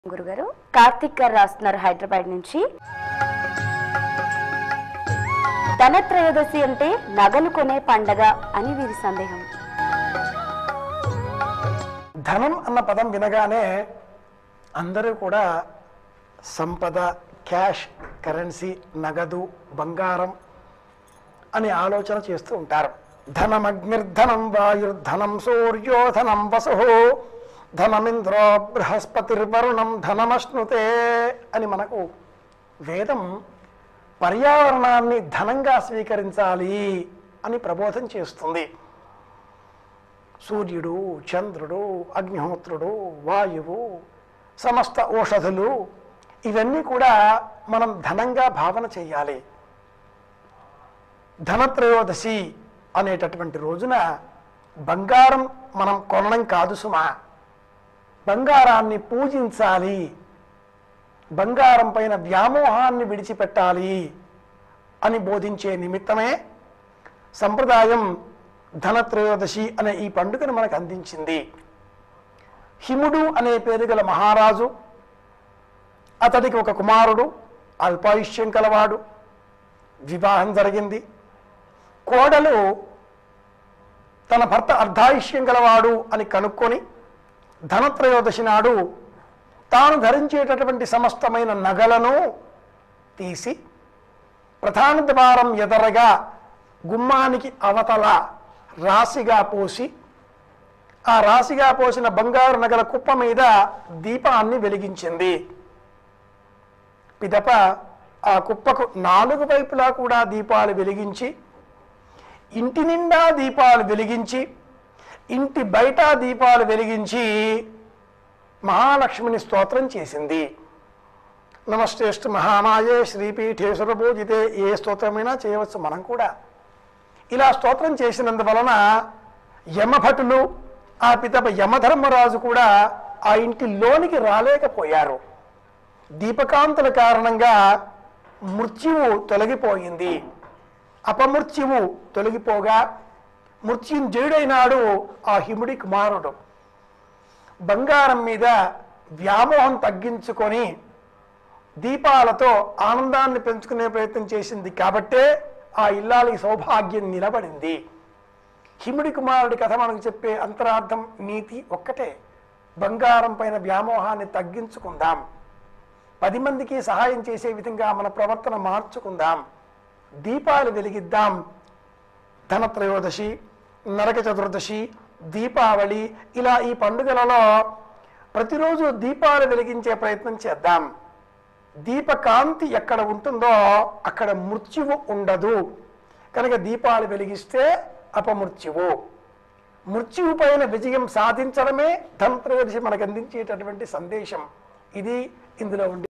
గురుగారు కార్తిక్ గారు రాస్తున్నారు హైదరాబాద్ నుంచి ధనత్రయోదశి అంటే నగలు కొనే పండగ అని వీరి సందేహం ధనం అన్న పదం వినగానే అందరూ కూడా సంపద క్యాష్ కరెన్సీ నగదు బంగారం అని ఆలోచన చేస్తూ ఉంటారు ధనమగ్నిర్ధనం వాయుర్ధనం సూర్యోధనం వసు ధనమింద్రో బృహస్పతిర్వరుణం ధనమశ్నుతే అని మనకు వేదం పర్యావరణాన్ని ధనంగా స్వీకరించాలి అని ప్రబోధం చేస్తుంది సూర్యుడు చంద్రుడు అగ్నిహోత్రుడు వాయువు సమస్త ఔషధులు ఇవన్నీ కూడా మనం ధనంగా భావన చేయాలి ధనత్రయోదశి అనేటటువంటి రోజున బంగారం మనం కొనడం కాదు సుమా బంగారాన్ని పూజించాలి బంగారం పైన వ్యామోహాన్ని విడిచిపెట్టాలి అని బోధించే నిమిత్తమే సంప్రదాయం ధనత్రయోదశి అనే ఈ పండుగను మనకు అందించింది హిముడు అనే పేరు గల మహారాజు అతడికి ఒక కుమారుడు అల్పాయుష్యం కలవాడు వివాహం జరిగింది కోడలు తన భర్త అర్ధాయుష్యం గలవాడు అని కనుక్కొని ధనత్రయోదశి నాడు తాను ధరించేటటువంటి సమస్తమైన నగలను తీసి ప్రధాన ద్వారం ఎదరగా గుమ్మానికి అవతల రాశిగా పోసి ఆ రాశిగా పోసిన బంగారు నగల కుప్ప మీద దీపాన్ని వెలిగించింది పిదప ఆ కుప్పకు నాలుగు వైపులా కూడా దీపాలు వెలిగించి ఇంటి నిండా దీపాలు వెలిగించి ఇంటి బయట దీపాలు వెలిగించి మహాలక్ష్మిని స్తోత్రం చేసింది నమస్తేస్తు మహామాయే శ్రీపీఠేశ్వర పూజితే ఏ స్తోత్రమైనా చేయవచ్చు మనం కూడా ఇలా స్తోత్రం చేసినందువలన యమభటులు ఆ పితప యమధర్మరాజు కూడా ఆ ఇంటి లోనికి రాలేకపోయారు దీపకాంతుల కారణంగా మృత్యువు తొలగిపోయింది అపమృత్యువు తొలగిపోగా మృత్యుంజయుడైనాడు ఆ హిముడి కుమారుడు బంగారం మీద వ్యామోహం తగ్గించుకొని దీపాలతో ఆనందాన్ని పెంచుకునే ప్రయత్నం చేసింది కాబట్టే ఆ ఇల్లాలి సౌభాగ్యం నిలబడింది హిముడి కుమారుడి కథ మనకు చెప్పే అంతరార్థం నీతి ఒక్కటే బంగారం పైన వ్యామోహాన్ని తగ్గించుకుందాం పది మందికి సహాయం చేసే విధంగా మన ప్రవర్తన మార్చుకుందాం దీపాలు వెలిగిద్దాం ధనత్రయోదశి నరక చతుర్దశి దీపావళి ఇలా ఈ పండుగలలో ప్రతిరోజు దీపాలు వెలిగించే ప్రయత్నం చేద్దాం దీపకాంతి ఎక్కడ ఉంటుందో అక్కడ మృత్యువు ఉండదు కనుక దీపాలు వెలిగిస్తే అపమృత్యువు మృత్యువు పైన విజయం సాధించడమే ధనత్రయోదశి మనకు అందించేటటువంటి సందేశం ఇది ఇందులో ఉండే